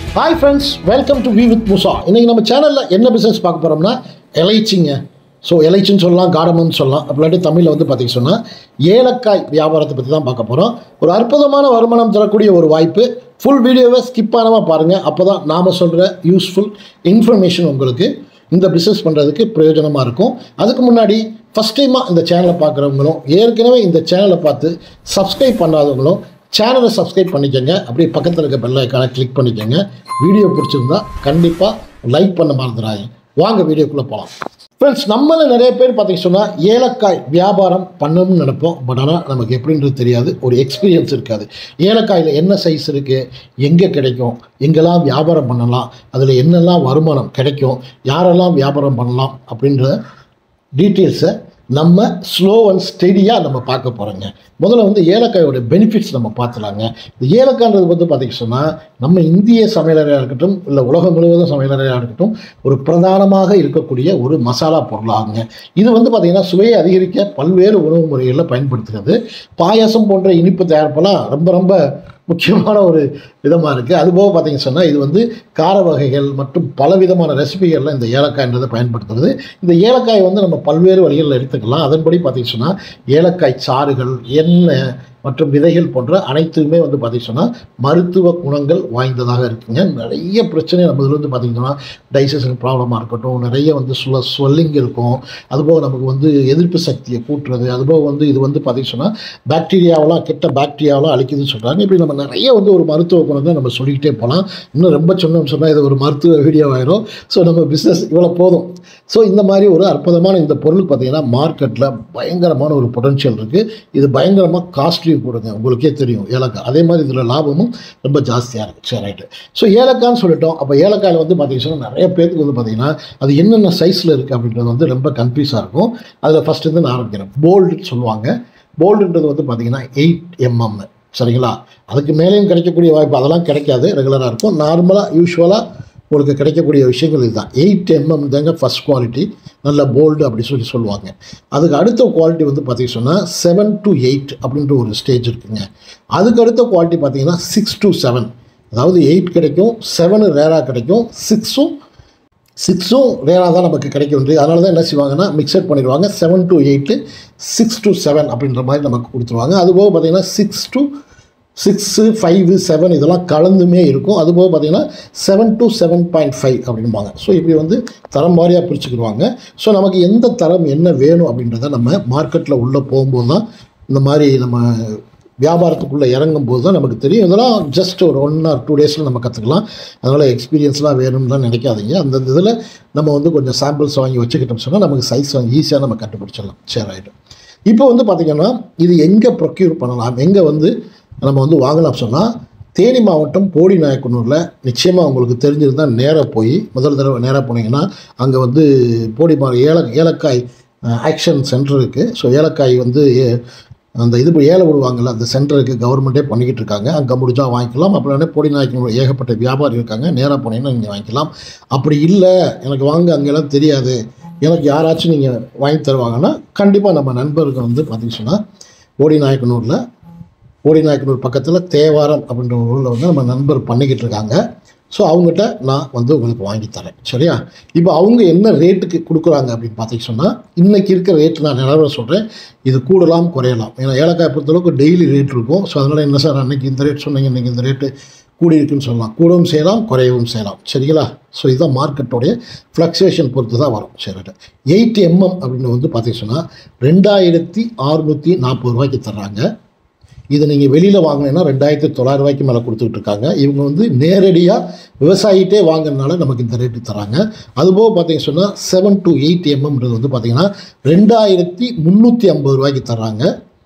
hi friends welcome to V with Musa இன்றைக்கி நம்ம சேனலில் என்ன பிஸ்னஸ் பார்க்க போகிறோம்னா எலைச்சிங்க ஸோ எலைச்சின்னு சொல்லலாம் காடமன்னு சொல்லலாம் அப்படிலாட்டி தமிழில் வந்து பார்த்திங்க சொன்னால் ஏலக்காய் வியாபாரத்தை பற்றி தான் பார்க்க போகிறோம் ஒரு அற்புதமான வருமானம் தரக்கூடிய ஒரு வாய்ப்பு ஃபுல் வீடியோவை ஸ்கிப் பண்ணாமல் பாருங்கள் அப்போ தான் நாம் சொல்கிற யூஸ்ஃபுல் இன்ஃபர்மேஷன் உங்களுக்கு இந்த பிஸ்னஸ் பண்ணுறதுக்கு பிரயோஜனமாக இருக்கும் அதுக்கு முன்னாடி ஃபஸ்ட் டைமாக இந்த சேனலை பார்க்குறவங்களும் ஏற்கனவே இந்த சேனலை பார்த்து சப்ஸ்கிரைப் பண்ணாதவங்களும் சேனலை சப்ஸ்கிரைப் பண்ணிக்கோங்க அப்படியே பக்கத்தில் இருக்க பெல் ஐக்கானை கிளிக் பண்ணிக்கோங்க வீடியோ பிடிச்சிருந்தா கண்டிப்பாக லைக் பண்ண மறந்துடாங்க வாங்க வீடியோக்குள்ளே போகலாம் ஃப்ரெண்ட்ஸ் நம்மள நிறைய பேர் பார்த்தீங்க சொன்னால் ஏலக்காய் வியாபாரம் பண்ணணும்னு நினைப்போம் பட் ஆனால் நமக்கு எப்படின்றது தெரியாது ஒரு எக்ஸ்பீரியன்ஸ் இருக்காது ஏலக்காயில் என்ன சைஸ் இருக்குது எங்கே கிடைக்கும் எங்கெல்லாம் வியாபாரம் பண்ணலாம் அதில் என்னெல்லாம் வருமானம் கிடைக்கும் யாரெல்லாம் வியாபாரம் பண்ணலாம் அப்படின்ற டீட்டெயில்ஸை நம்ம ஸ்லோ அண்ட் ஸ்டெடியாக நம்ம பார்க்க போகிறோங்க முதல்ல வந்து ஏலக்காயோட பெனிஃபிட்ஸ் நம்ம பார்த்துலாங்க இந்த ஏலக்கான்றது வந்து பார்த்திங்க சொன்னால் நம்ம இந்திய சமையலறையாக இருக்கட்டும் இல்லை உலகம் முழுவதும் சமையலறையாக இருக்கட்டும் ஒரு பிரதானமாக இருக்கக்கூடிய ஒரு மசாலா பொருளாகுங்க இது வந்து பார்த்திங்கன்னா சுவையை அதிகரிக்க பல்வேறு உணவு முறைகளில் பயன்படுத்துகிறது பாயாசம் போன்ற இனிப்பு தயாரிப்பெல்லாம் ரொம்ப ரொம்ப முக்கியமான ஒரு விதமாக இருக்குது அதுபோக பார்த்தீங்க சொன்னால் இது வந்து கார வகைகள் மற்றும் பலவிதமான ரெசிபிகளில் இந்த ஏலக்காய்ன்றதை பயன்படுத்துறது இந்த ஏலக்காய் வந்து நம்ம பல்வேறு வழிகளில் எடுத்துக்கலாம் அதன்படி பார்த்தீங்க சொன்னால் ஏலக்காய் சாறுகள் எண்ணெய் மற்றும் விதைகள் போன்ற அனைத்துமே வந்து பார்த்திங்க சொன்னால் மருத்துவ குணங்கள் வாய்ந்ததாக இருக்குங்க நிறைய பிரச்சனை நம்ம இதில் வந்து பார்த்திங்கன்னா டைஜஷன் ப்ராப்ளமாக இருக்கட்டும் நிறைய வந்து சுல ஸ்வெல்லிங் இருக்கும் அதுபோக நமக்கு வந்து எதிர்ப்பு சக்தியை கூட்டுறது அதுபோக வந்து இது வந்து பார்த்திங்க சொன்னால் பாக்டீரியாவெல்லாம் கெட்ட பாக்டீரியாவெல்லாம் அழிக்குதுன்னு சொல்கிறாங்க இப்படி நம்ம நிறைய வந்து ஒரு மருத்துவ குணத்தை நம்ம சொல்லிக்கிட்டே போகலாம் இன்னும் ரொம்ப சொன்னோம்னு சொன்னால் இது ஒரு மருத்துவ வீடியோ ஆயிரும் ஸோ நம்ம பிஸ்னஸ் இவ்வளோ போதும் ஸோ இந்த மாதிரி ஒரு அற்புதமான இந்த பொருள் பார்த்திங்கன்னா மார்க்கெட்டில் பயங்கரமான ஒரு பொட்டன்ஷியல் இருக்குது இது பயங்கரமாக காஸ்ட்லி கொடுங்க உங்களுக்கே தெரியும் ஏலக்காய் அதே மாதிரி இதில் லாபமும் ரொம்ப ஜாஸ்தியாக இருக்குது சரி ரைட்டு ஸோ ஏலக்கான்னு சொல்லிட்டோம் அப்போ ஏலக்காயில் வந்து பார்த்தீங்கன்னா நிறைய பேருக்கு வந்து பார்த்திங்கன்னா அது என்னென்ன சைஸில் இருக்குது அப்படின்றது வந்து ரொம்ப கன்ஃபியூஸாக இருக்கும் அதில் ஃபஸ்ட்டு வந்து நான் ஆரம்பிக்கிறேன் போல்டுன்னு சொல்லுவாங்க போல்டுன்றது வந்து பார்த்திங்கன்னா எயிட் எம்எம் சரிங்களா அதுக்கு மேலேயும் கிடைக்கக்கூடிய வாய்ப்பு அதெல்லாம் கிடைக்காது ரெகுலராக இருக்கும் நார்மலாக யூஸ்வலாக உங்களுக்கு கிடைக்கக்கூடிய விஷயங்கள் இதுதான் எயிட் எம்எம் தாங்க ஃபஸ்ட் குவாலிட்டி நல்ல போல்டு அப்படி சொல்லி சொல்லுவாங்க அதுக்கு அடுத்த குவாலிட்டி வந்து பார்த்திங்க சொன்னால் செவன் டு எயிட் அப்படின்ற ஒரு ஸ்டேஜ் இருக்குங்க அதுக்கு அடுத்த குவாலிட்டி பார்த்தீங்கன்னா சிக்ஸ் டு செவன் அதாவது எயிட் கிடைக்கும் செவனு ரேராக கிடைக்கும் சிக்ஸும் சிக்ஸும் ரேராக தான் நமக்கு கிடைக்க வேண்டியது அதனால தான் என்ன செய்வாங்கன்னா மிக்சட் பண்ணிடுவாங்க seven to eight six to seven அப்படின்ற மாதிரி நமக்கு கொடுத்துருவாங்க அதுபோக பார்த்திங்கன்னா six to six five seven இதெல்லாம் கலந்துமே இருக்கும் அதுபோக பார்த்திங்கன்னா seven to seven point five அப்படிம்பாங்க ஸோ இப்படி வந்து தரம் வாரியாக பிரிச்சுக்கிடுவாங்க ஸோ நமக்கு எந்த தரம் என்ன வேணும் அப்படின்றத நம்ம மார்க்கெட்டில் உள்ளே போகும்போது தான் இந்த மாதிரி நம்ம வியாபாரத்துக்குள்ளே இறங்கும் போது தான் நமக்கு தெரியும் இதெல்லாம் ஜஸ்ட் ஒரு ஒன் ஆர் டூ டேஸில் நம்ம கற்றுக்கலாம் அதனால் எக்ஸ்பீரியன்ஸ்லாம் வேணும்னு தான் நினைக்காதீங்க அந்த இதில் நம்ம வந்து கொஞ்சம் சாம்பிள்ஸ் வாங்கி வச்சுக்கிட்டோம் சொன்னால் நமக்கு சைஸ் வாங்கி ஈஸியாக நம்ம கண்டுபிடிச்சிடலாம் சரி ஆகிடும் இப்போ வந்து பார்த்திங்கன்னா இது எங்கே ப்ரொக்யூர் பண்ணலாம் எங்கே வந்து நம்ம வந்து வாங்கலாம் சொன்னால் தேனி மாவட்டம் போடி நாயக்கனூரில் நிச்சயமாக உங்களுக்கு தெரிஞ்சிருந்தால் நேராக போய் முதல் தடவை நேராக போனீங்கன்னா அங்கே வந்து போடி மா ஏல ஏலக்காய் ஆக்ஷன் சென்டர் இருக்குது ஸோ ஏலக்காய் வந்து அந்த இது ஏழை விடுவாங்கள்ல அந்த சென்டருக்கு கவர்மெண்ட்டே பண்ணிக்கிட்டு இருக்காங்க அங்கே முடிஞ்சா வாங்கிக்கலாம் அப்புறம் பொடி நாய்க்கு ஏகப்பட்ட வியாபாரி இருக்காங்க நேராக போனீங்கன்னா நீங்கள் வாங்கிக்கலாம் அப்படி இல்லை எனக்கு வாங்க அங்கெல்லாம் தெரியாது எனக்கு யாராச்சும் நீங்கள் வாங்கி தருவாங்கன்னா கண்டிப்பாக நம்ம நண்பருக்கு வந்து பார்த்திங்க சொன்னால் போடி நாயக்கனூரில் போடி நாயக்கனூர் பக்கத்தில் தேவாரம் அப்படின்ற ஒரு ஊரில் வந்து நம்ம நண்பர் பண்ணிக்கிட்டு இருக்காங்க ஸோ அவங்ககிட்ட நான் வந்து உங்களுக்கு வாங்கி தரேன் சரியா இப்போ அவங்க என்ன ரேட்டுக்கு கொடுக்குறாங்க அப்படின்னு பார்த்தீங்க சொன்னால் இன்றைக்கி இருக்கிற ரேட்டு நான் நிலவரம் சொல்கிறேன் இது கூடலாம் குறையலாம் ஏன்னா ஏலக்காய் பொறுத்தளவுக்கு டெய்லி ரேட் இருக்கும் ஸோ அதனால் என்ன சார் அன்றைக்கி இந்த ரேட் சொன்னீங்க இன்றைக்கி இந்த ரேட்டு கூடி இருக்குன்னு சொல்லலாம் கூடவும் செய்யலாம் குறையவும் செய்யலாம் சரிங்களா ஸோ இதுதான் மார்க்கெட்டோடைய ஃப்ளக்சுவேஷன் பொறுத்து தான் வரும் சரி எயிட் எம்எம் அப்படின்னு வந்து பார்த்தீங்க சொன்னால் ரெண்டாயிரத்தி அறுநூற்றி நாற்பது ரூபாய்க்கு தர்றாங்க இதை நீங்கள் வெளியில் வாங்கினீங்கன்னா ரெண்டாயிரத்தி தொள்ளாயிரம் ரூபாய்க்கு மேலே கொடுத்துக்கிட்டு இருக்காங்க இவங்க வந்து நேரடியாக விவசாயிட்டே வாங்கினால நமக்கு இந்த ரேட்டு தராங்க அதுபோக பார்த்தீங்க சொன்னால் செவன் டு எயிட் எம்எம்ன்றது வந்து பார்த்திங்கன்னா ரெண்டாயிரத்தி முந்நூற்றி ஐம்பது ரூபாய்க்கு தராங்க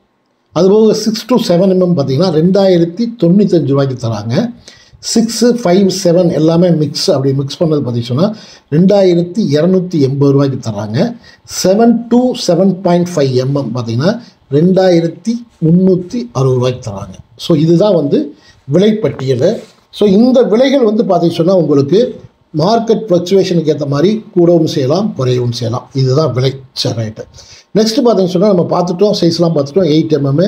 அதுபோக சிக்ஸ் டு செவன் எம்எம் பார்த்திங்கன்னா ரெண்டாயிரத்தி தொண்ணூத்தஞ்சு ரூபாய்க்கு தராங்க சிக்ஸு ஃபைவ் செவன் எல்லாமே மிக்ஸ் அப்படி மிக்ஸ் பண்ணது பார்த்தீங்க சொன்னால் ரெண்டாயிரத்தி இரநூத்தி எண்பது ரூபாய்க்கு தராங்க seven to seven point five MM பார்த்திங்கன்னா ரெண்டாயிரத்தி முந்நூற்றி அறுபது ரூபாய்க்கு தராங்க ஸோ இதுதான் வந்து விலைப்பட்டியல் ஸோ இந்த விலைகள் வந்து பார்த்தீங்க சொன்னால் உங்களுக்கு மார்க்கெட் ஃப்ளக்சுவேஷனுக்கு ஏற்ற மாதிரி கூடவும் செய்யலாம் குறையவும் செய்யலாம் இதுதான் விலை சரி ரைட்டு நெக்ஸ்ட் பார்த்தீங்கன்னு சொன்னால் நம்ம பார்த்துட்டோம் சைஸ்லாம் பார்த்துட்டோம் eight MM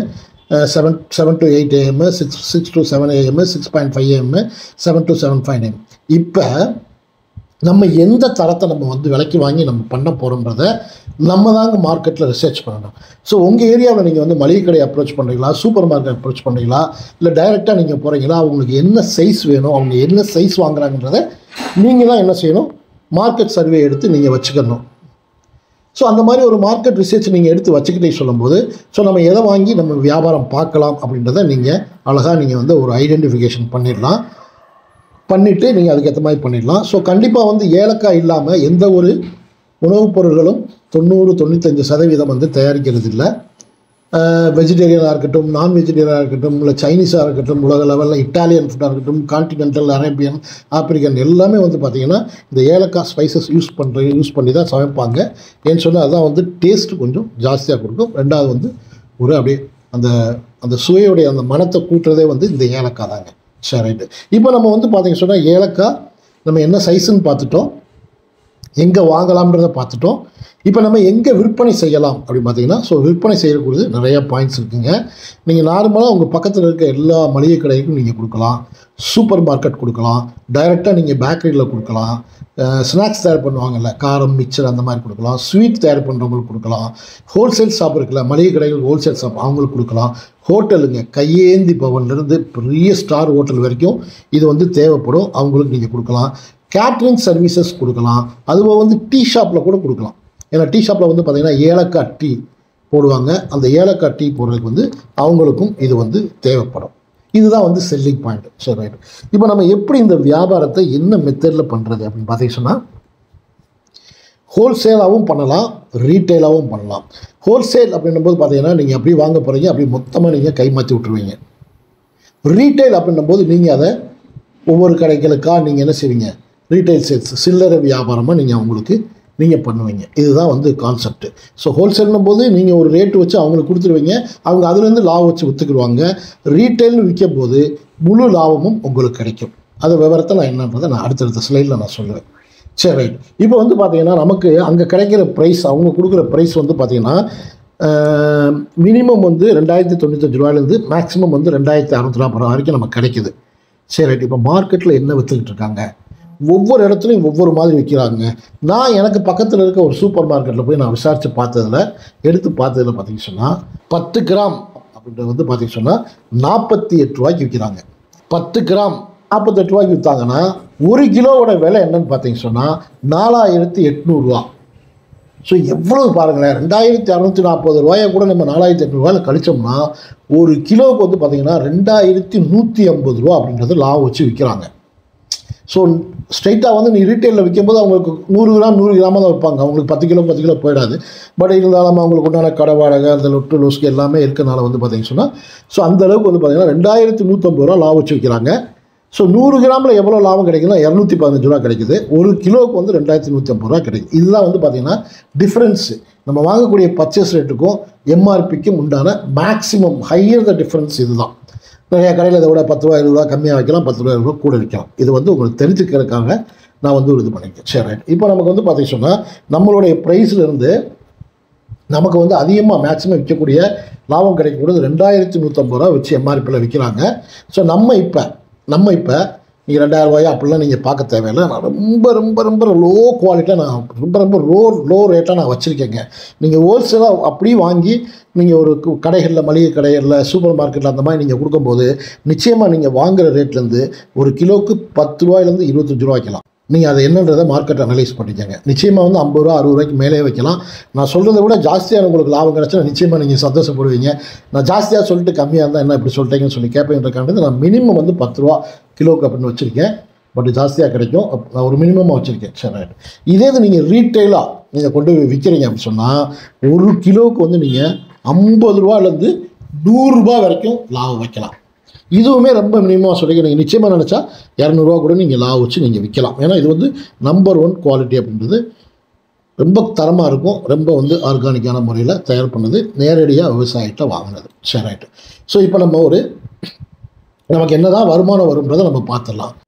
seven seven to eight AM six six to seven AM six point five AM seven to seven five AM இப்போ நம்ம எந்த தரத்தை நம்ம வந்து விலைக்கு வாங்கி நம்ம பண்ண போகிறோன்றத நம்ம தாங்க மார்க்கெட்டில் ரிசர்ச் பண்ணணும் ஸோ உங்கள் ஏரியாவில் நீங்கள் வந்து மளிகை கடை அப்ரோச் பண்ணுறீங்களா சூப்பர் மார்க்கெட் அப்ரோச் பண்ணுறீங்களா இல்லை டைரெக்டாக நீங்கள் போகிறீங்களா அவங்களுக்கு என்ன சைஸ் வேணும் அவங்க என்ன சைஸ் வாங்குறாங்கன்றத நீங்கள் தான் என்ன செய்யணும் மார்க்கெட் சர்வே எடுத்து நீங்கள் வச்சுக்கணும் ஸோ அந்த மாதிரி ஒரு மார்க்கெட் ரிசர்ச் நீங்கள் எடுத்து வச்சுக்கிட்டே சொல்லும்போது ஸோ நம்ம எதை வாங்கி நம்ம வியாபாரம் பார்க்கலாம் அப்படின்றத நீங்கள் அழகாக நீங்கள் வந்து ஒரு ஐடென்டிஃபிகேஷன் பண்ணிடலாம் பண்ணிவிட்டு நீங்கள் அதுக்கேற்ற மாதிரி பண்ணிடலாம் ஸோ கண்டிப்பாக வந்து ஏலக்காய் இல்லாமல் எந்த ஒரு உணவுப் பொருள்களும் தொண்ணூறு தொண்ணூத்தஞ்சு சதவீதம் வந்து தயாரிக்கிறது இல்லை வெஜிடேரியனாக இருக்கட்டும் நான் வெஜிடேரியனாக இருக்கட்டும் இல்லை சைனீஸாக இருக்கட்டும் உலக லெவலில் இட்டாலியன் ஃபுட்டாக இருக்கட்டும் கான்டினென்டல் அரேபியன் ஆப்பிரிக்கன் எல்லாமே வந்து பார்த்திங்கன்னா இந்த ஏலக்காய் ஸ்பைசஸ் யூஸ் பண்ணுற யூஸ் பண்ணி தான் சமைப்பாங்க ஏன்னு சொன்னால் அதுதான் வந்து டேஸ்ட் கொஞ்சம் ஜாஸ்தியாக கொடுக்கும் ரெண்டாவது வந்து ஒரு அப்படியே அந்த அந்த சுவையுடைய அந்த மனத்தை கூட்டுறதே வந்து இந்த ஏலக்காய் தாங்க சரி ரைட்டு இப்போ நம்ம வந்து பார்த்தீங்க சொன்னால் ஏலக்காய் நம்ம என்ன சைஸுன்னு பார்த்துட்டோம் எங்கே வாங்கலாம்ன்றதை பார்த்துட்டோம் இப்போ நம்ம எங்கே விற்பனை செய்யலாம் அப்படின்னு பார்த்தீங்கன்னா ஸோ விற்பனை செய்யக்கூடியது நிறையா பாயிண்ட்ஸ் இருக்குங்க நீங்கள் நார்மலாக உங்கள் பக்கத்தில் இருக்க எல்லா மளிகை கடைக்கும் நீங்கள் கொடுக்கலாம் சூப்பர் மார்க்கெட் கொடுக்கலாம் டைரெக்டாக நீங்கள் பேக்கரியில் கொடுக்கலாம் ஸ்நாக்ஸ் தயார் பண்ணுவாங்கல்ல காரம் மிக்சர் அந்த மாதிரி கொடுக்கலாம் ஸ்வீட் தயார் பண்ணுறவங்களுக்கு கொடுக்கலாம் ஹோல்சேல் ஷாப் இருக்குல்ல மளிகை கடைகள் ஹோல்சேல் ஷாப் அவங்களுக்கு கொடுக்கலாம் ஹோட்டலுங்க கையேந்தி பவன்லேருந்து பெரிய ஸ்டார் ஹோட்டல் வரைக்கும் இது வந்து தேவைப்படும் அவங்களுக்கு நீங்கள் கொடுக்கலாம் கேட்ரிங் சர்வீசஸ் கொடுக்கலாம் அதுவும் வந்து டீ ஷாப்பில் கூட கொடுக்கலாம் ஏன்னா டீ ஷாப்பில் வந்து பார்த்திங்கன்னா ஏலக்காய் டீ போடுவாங்க அந்த ஏலக்காய் டீ போடுறதுக்கு வந்து அவங்களுக்கும் இது வந்து தேவைப்படும் இதுதான் வந்து செல்லிங் பாயிண்ட் சரி ரைட் இப்போ நம்ம எப்படி இந்த வியாபாரத்தை என்ன மெத்தடில் பண்ணுறது அப்படின்னு பார்த்தீங்கன்னா சொன்னால் ஹோல்சேலாகவும் பண்ணலாம் ரீட்டைலாகவும் பண்ணலாம் ஹோல்சேல் அப்படின்னும்போது பார்த்தீங்கன்னா நீங்கள் அப்படியே வாங்க போகிறீங்க அப்படியே மொத்தமாக நீங்கள் கைமாற்றி விட்டுருவீங்க ரீட்டைல் அப்படின்னும்போது நீங்கள் அதை ஒவ்வொரு கடைகளுக்காக நீங்கள் என்ன செய்வீங்க ரீட்டைல் சேல்ஸ் சில்லறை வியாபாரமாக நீங்கள் அவங்களுக்கு நீங்கள் பண்ணுவீங்க இதுதான் வந்து கான்செப்ட் ஸோ ஹோல்சேல்னும் போது நீங்கள் ஒரு ரேட்டு வச்சு அவங்களுக்கு கொடுத்துருவீங்க அவங்க அதுலேருந்து லாபம் வச்சு விற்றுக்குருவாங்க ரீட்டைல்னு விற்கும் போது முழு லாபமும் உங்களுக்கு கிடைக்கும் அது விவரத்தை நான் என்னன்றதை நான் அடுத்தடுத்த ஸ்லைடில் நான் சொல்லுவேன் சரி ரைட் இப்போ வந்து பார்த்தீங்கன்னா நமக்கு அங்கே கிடைக்கிற ப்ரைஸ் அவங்க கொடுக்குற ப்ரைஸ் வந்து பார்த்தீங்கன்னா மினிமம் வந்து ரெண்டாயிரத்தி தொண்ணூத்தஞ்சு ரூபாயிலேருந்து மேக்ஸிமம் வந்து ரெண்டாயிரத்தி அறுநூத்தி நாற்பது ரூபா வரைக்கும் நமக்கு கிடைக்குது சரி ரைட் இப்போ மார்க்கெட்டில் என்ன விற்றுக்கிட்டு இருக்காங்க ஒவ்வொரு இடத்துலையும் ஒவ்வொரு மாதிரி விற்கிறாங்க நான் எனக்கு பக்கத்தில் இருக்க ஒரு சூப்பர் மார்க்கெட்டில் போய் நான் விசாரித்து பார்த்ததில் எடுத்து பார்த்ததில் பார்த்தீங்கன்னு சொன்னால் பத்து கிராம் அப்படின்றது வந்து பார்த்தீங்கன்னு சொன்னால் நாற்பத்தி எட்டு ரூபாய்க்கு விற்கிறாங்க பத்து கிராம் நாற்பத்தெட்டு ரூபாய்க்கு விற்றாங்கன்னா ஒரு கிலோவோட விலை என்னன்னு பார்த்தீங்க சொன்னால் நாலாயிரத்தி எட்நூறுரூவா ஸோ எவ்வளவு பாருங்களேன் ரெண்டாயிரத்தி அறநூற்றி நாற்பது ரூபாயை கூட நம்ம நாலாயிரத்தி எட்நூறுவாயில் கழிச்சோம்னா ஒரு கிலோவுக்கு வந்து பார்த்திங்கன்னா ரெண்டாயிரத்தி நூற்றி ஐம்பது ரூபா அப்படின்றது லாபம் வச்சு விற்கிறாங்க ஸோ ஸ்ட்ரைட்டாக வந்து நீ ரீட்டைலில் விற்கும்போது அவங்களுக்கு நூறு கிராம் நூறு கிராமாக தான் வைப்பாங்க அவங்களுக்கு பத்து கிலோ பத்து கிலோ போயிடாது பட் இருந்தாலும் அவங்களுக்கு உண்டான கடை வாடகை அந்த லொட்டு லொஸ்க்கு எல்லாமே இருக்கனால வந்து பார்த்தீங்கன்னு சொன்னால் ஸோ அந்த அளவுக்கு வந்து பார்த்தீங்கன்னா ரெண்டாயிரத்தி நூற்றம்பது ரூபா லாபம் வச்சு விற்கிறாங்க ஸோ நூறு கிராமில் எவ்வளோ லாபம் கிடைக்குதுன்னா இரநூத்தி பதினஞ்சு ரூபா கிடைக்குது ஒரு கிலோவுக்கு வந்து ரெண்டாயிரத்தி நூற்றி ஐம்பது ரூபா கிடைக்குது இதுதான் வந்து பார்த்திங்கன்னா டிஃப்ரென்ஸு நம்ம வாங்கக்கூடிய பர்ச்சேஸ் ரேட்டுக்கும் எம்ஆர்பிக்கும் உண்டான மேக்ஸிமம் ஹையர் த டிஃப்ரென்ஸ் இதுதான் நிறைய கடையில் இதை விட பத்து ரூபா இருபது ரூபா கம்மியாக வைக்கலாம் பத்து ரூபா இருபது ரூபா கூட விற்கலாம் இது வந்து உங்களுக்கு தெரிஞ்சுக்கிறதுக்காக நான் வந்து ஒரு இது பண்ணியிருக்கேன் சரி ரைட் இப்போ நமக்கு வந்து பார்த்தீங்கன்னா சொன்னால் நம்மளுடைய ப்ரைஸ்லேருந்து நமக்கு வந்து அதிகமாக மேக்ஸிமம் விற்கக்கூடிய லாபம் கிடைக்கக்கூடியது ரெண்டாயிரத்தி நூற்றம்பது ரூபா வச்சு எம்ஆர்பியில் விற்கிறாங்க ஸோ நம்ம இப்போ நம்ம இப்போ நீங்கள் ரெண்டாயிரம் ரூபாயா அப்படிலாம் நீங்கள் பார்க்க தேவையில்லை நான் ரொம்ப ரொம்ப ரொம்ப லோ குவாலிட்டியாக நான் ரொம்ப ரொம்ப லோ லோ ரேட்டாக நான் வச்சுருக்கேங்க நீங்கள் ஹோல்சேலாக அப்படியே வாங்கி நீங்கள் ஒரு கு- கடைகளில் மளிகை கடைகளில் சூப்பர் மார்க்கெட்டில் அந்த மாதிரி நீங்கள் கொடுக்கும்போது நிச்சயமாக நீங்கள் வாங்குகிற ரேட்லேருந்து ஒரு கிலோவுக்கு பத்து ரூபாயிலேருந்து இருபத்தஞ்சு ரூபா வைக்கலாம் நீங்கள் அதை என்னன்றதை மார்க்கெட் அனலைஸ் பண்ணிக்கங்க நிச்சயமாக வந்து ஐம்பது ரூபா அறுபது ரூபாய்க்கு மேலே வைக்கலாம் நான் சொல்கிறத விட ஜாஸ்தியாக உங்களுக்கு லாபம் கிடச்சா நிச்சயமாக நீங்கள் சந்தோஷப்படுவீங்க நான் ஜாஸ்தியாக சொல்லிட்டு கம்மியாக இருந்தால் என்ன இப்படி சொல்லிட்டீங்கன்னு சொல்லி கேட்பேன்றக்காண்டு நான் மினிமம் வந்து பத்து ரூபா கிலோக்கு அப்படின்னு வச்சுருக்கேன் பட் ஜாஸ்தியாக கிடைக்கும் அப்ப நான் ஒரு மினிமமாக வச்சுருக்கேன் சரி ரைட் இதே இது நீங்கள் ரீட்டெயிலாக நீங்கள் கொண்டு போய் விற்கிறீங்க அப்படின்னு சொன்னால் ஒரு கிலோவுக்கு வந்து நீங்கள் ஐம்பது ரூபாலேருந்து நூறுரூபா வரைக்கும் லாபம் வைக்கலாம் இதுவுமே ரொம்ப மினிமமாக சொல்லி நீங்கள் நிச்சயமாக நினச்சா இரநூறுவா கூட நீங்கள் லாபம் வச்சு நீங்கள் விற்கலாம் ஏன்னா இது வந்து நம்பர் ஒன் குவாலிட்டி அப்படின்றது ரொம்ப தரமாக இருக்கும் ரொம்ப வந்து ஆர்கானிக்கான முறையில் தயார் பண்ணது நேரடியாக விவசாயிகிட்ட வாங்கினது சரி ரைட்டு ஸோ இப்போ நம்ம ஒரு நமக்கு என்னதான் வருமானம் வரும்ன்றதை நம்ம பார்த்துடலாம்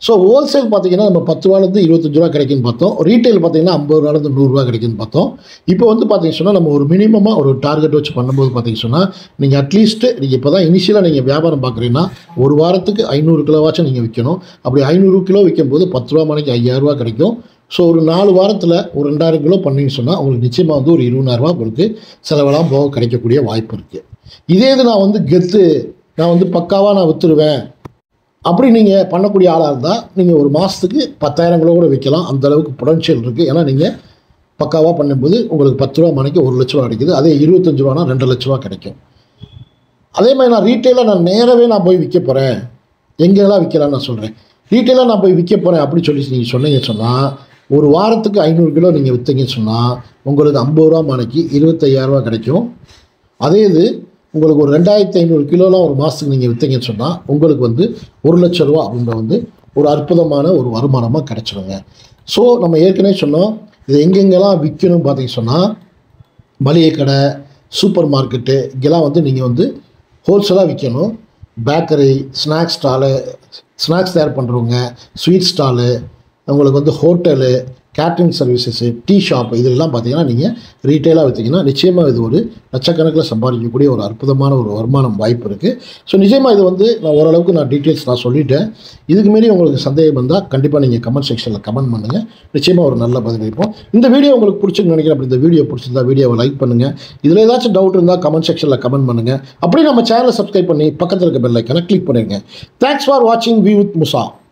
ஸோ ஹோல்சேல் பார்த்தீங்கன்னா நம்ம பத்து ரூபாலேருந்து இருபத்தஞ்சு ரூபா கிடைக்குன்னு பார்த்தோம் ரீட்டைல் பார்த்தீங்கன்னா ஐம்பது ரூபாலேருந்து நூறுரூவா கிடைக்குன்னு பார்த்தோம் இப்போ வந்து பார்த்தீங்க சொன்னால் நம்ம ஒரு மினிமமாக ஒரு டார்கெட் வச்சு பண்ணும்போது பார்த்தீங்க சொன்னால் நீங்கள் அட்லீஸ்ட்டு நீங்கள் இப்போ தான் இனிஷியலாக நீங்கள் வியாபாரம் பார்க்குறீங்கன்னா ஒரு வாரத்துக்கு ஐநூறு கிலோவாச்சும் நீங்கள் விற்கணும் அப்படி ஐநூறு கிலோ விற்கும்போது பத்து ரூபா மணிக்கு ஐயாயிரரூவா கிடைக்கும் ஸோ ஒரு நாலு வாரத்தில் ஒரு ரெண்டாயிரம் கிலோ பண்ணீங்கன்னு சொன்னால் உங்களுக்கு நிச்சயமாக வந்து ஒரு இருபதாயிரரூவா உங்களுக்கு செலவெல்லாம் போக கிடைக்கக்கூடிய வாய்ப்பு இருக்குது இதே இது நான் வந்து கெத்து நான் வந்து பக்காவாக நான் விற்றுருவேன் அப்படி நீங்கள் பண்ணக்கூடிய ஆளாக இருந்தால் நீங்கள் ஒரு மாதத்துக்கு பத்தாயிரம் கிலோ கூட விற்கலாம் அந்த அளவுக்கு பொட்டன்ஷியல் இருக்குது ஏன்னா நீங்கள் பக்காவாக பண்ணும்போது உங்களுக்கு பத்து ரூபா மணிக்கு ஒரு லட்ச ரூபா கிடைக்குது அதே இருபத்தஞ்சு ரூபானா ரெண்டு லட்ச ரூபா கிடைக்கும் அதே மாதிரி நான் ரீட்டெயிலாக நான் நேராகவே நான் போய் விற்க போகிறேன் எங்கெல்லாம் விற்கலாம்னு நான் சொல்கிறேன் ரீட்டெயிலாக நான் போய் விற்க போகிறேன் அப்படி சொல்லி நீங்கள் சொன்னீங்க சொன்னால் ஒரு வாரத்துக்கு ஐநூறு கிலோ நீங்கள் விற்றீங்கன்னு சொன்னால் உங்களுக்கு ஐம்பது ரூபா மணிக்கு இருபத்தையாயிரரூவா கிடைக்கும் அதே இது உங்களுக்கு ஒரு ரெண்டாயிரத்தி ஐநூறு கிலோலாம் ஒரு மாதத்துக்கு நீங்கள் விற்றீங்கன்னு சொன்னால் உங்களுக்கு வந்து ஒரு லட்ச ரூபா அப்படின்ற வந்து ஒரு அற்புதமான ஒரு வருமானமாக கிடைச்சிருங்க ஸோ நம்ம ஏற்கனவே சொன்னோம் இது எங்கெங்கெல்லாம் விற்கணும் பார்த்தீங்க சொன்னால் மளிகை கடை சூப்பர் மார்க்கெட்டு இங்கெல்லாம் வந்து நீங்கள் வந்து ஹோல்சேலாக விற்கணும் பேக்கரி ஸ்நாக்ஸ் ஸ்டாலு ஸ்நாக்ஸ் தயார் பண்ணுறவங்க ஸ்வீட் ஸ்டாலு உங்களுக்கு வந்து hotel catering services tea shop இதெல்லாம் பார்த்தீங்கன்னா நீங்கள் ரீட்டெயிலாக விற்றீங்கன்னா நிச்சயமாக இது ஒரு லட்சக்கணக்கில் சம்பாதிக்கக்கூடிய ஒரு அற்புதமான ஒரு வருமானம் வாய்ப்பு இருக்குது ஸோ நிச்சயமாக இது வந்து நான் ஓரளவுக்கு நான் டீட்டெயில்ஸ் நான் சொல்லிட்டேன் இதுக்கு மீறி உங்களுக்கு சந்தேகம் வந்தால் கண்டிப்பாக நீங்கள் கமெண்ட் செக்ஷனில் கமெண்ட் பண்ணுங்கள் நிச்சயமாக ஒரு நல்ல பதில் இருப்போம் இந்த வீடியோ உங்களுக்கு பிடிச்சிருக்கு நினைக்கிறேன் அப்படி இந்த வீடியோ பிடிச்சிருந்தா வீடியோவை லைக் பண்ணுங்கள் இதில் ஏதாச்சும் டவுட் இருந்தால் கமெண்ட் செக்ஷனில் கமெண்ட் பண்ணுங்கள் அப்படியே நம்ம சேனலை சப்ஸ்கிரைப் பண்ணி பக்கத்தில் இருக்க பெல் ஐக்கனை கிளிக் பண்ணிடுங்க தேங்க்ஸ் ஃபார் வாட்சிங் வி வித் முசா